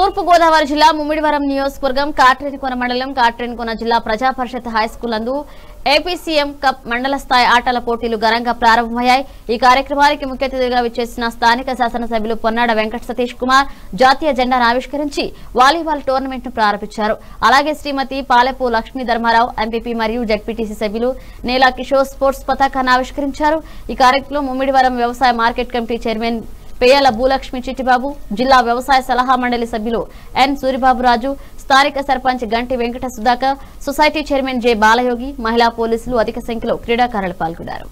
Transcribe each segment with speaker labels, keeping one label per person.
Speaker 1: తూర్పు గోదావరి జిల్లా ముమ్మిడివరం నియోజకవర్గం కాట్రేనికొన మండలం కాట్రేనికొన జిల్లా ప్రజా పరిషత్ హై స్కూల్ నందు ఏపీసీఎం కప్ మండల స్థాయి ఆటల పోటీలు ఘనంగా ప్రారంభమయ్యాయి ఈ కార్యక్రమానికి ముఖ్య అతిథిగా విచ్చేసిన స్థానిక శాసనసభ్యులు పొన్నాడ వెంకట సతీష్ కుమార్ జాతీయ జెండాను ఆవిష్కరించి వాలీబాల్ టోర్నమెంట్ ను ప్రారంభించారు అలాగే శ్రీమతి పాలెపు లక్ష్మీ ధర్మారావు ఎంపీపీ మరియు జడ్పీటీసీ సభ్యులు నేలా కిషోర్ స్పోర్ట్స్ పతాకాన్ని ఆవిష్కరించారు ఈ కార్యక్రమంలో ముమ్మిడివరం వ్యవసాయ market committee chairman Peyala Bhulakshmi Chittibabu జిల్లా వ్యవసాయ సలహా మండలి సభ్యులు ఎన్ సూరిబాబురాజు స్థానిక sarpanch Ganti Venkata Sudhakar society chairman J Balayogi మహిళా పోలీసులు అధిక సంఖ్యలో క్రీడాకారులు పాల్గొన్నారు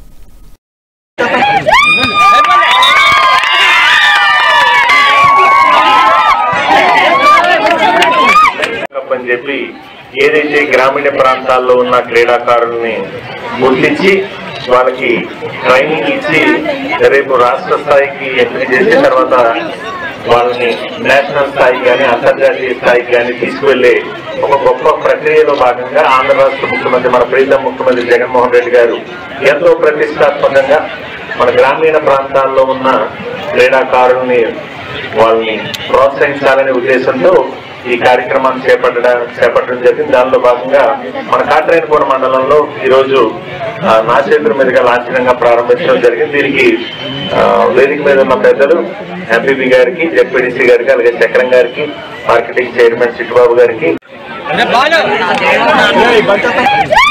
Speaker 2: కప్ అని చెప్పి ఏదైతే గ్రామీణ ప్రాంతాల్లో ఉన్న క్రీడాకారుల్ని గుర్తించి వాళ్ళకి ట్రైనింగ్ ఇచ్చి రేపు రాష్ట్ర స్థాయికి ఎంపిక చేసిన తర్వాత వాళ్ళని నేషనల్ స్థాయికి కానీ అంతర్జాతీయ స్థాయికి కానీ తీసుకువెళ్లే ఒక గొప్ప ప్రక్రియలో భాగంగా ఆంధ్ర రాష్ట్ర ముఖ్యమంత్రి మన ప్రీతం ముఖ్యమంత్రి జగన్మోహన్ రెడ్డి గారు ఎంతో ప్రతిష్టాత్మకంగా మన గ్రామీణ ప్రాంతాల్లో ఉన్న క్రీడాకారుల్ని వాళ్ళని ప్రోత్సహించాలనే ఉద్దేశంతో ఈ కార్యక్రమాన్ని చేపట్టడం చేపట్టడం జరిగింది దానిలో భాగంగా మన కాట్రేనికోన మండలంలో ఈ రోజు ఆ, నా చేతుల మీదుగా లాంఛనంగా ప్రారంభించడం జరిగింది దీనికి ఆ, వేదిక మీద ఉన్న పెద్దలు ఎంపీపీ గారికి జెడ్పీడీసీ గారికి అలాగే చక్రం గారికి మార్కెటింగ్ చైర్మన్ చిట్టుబాబు గారికి
Speaker 3: బాగా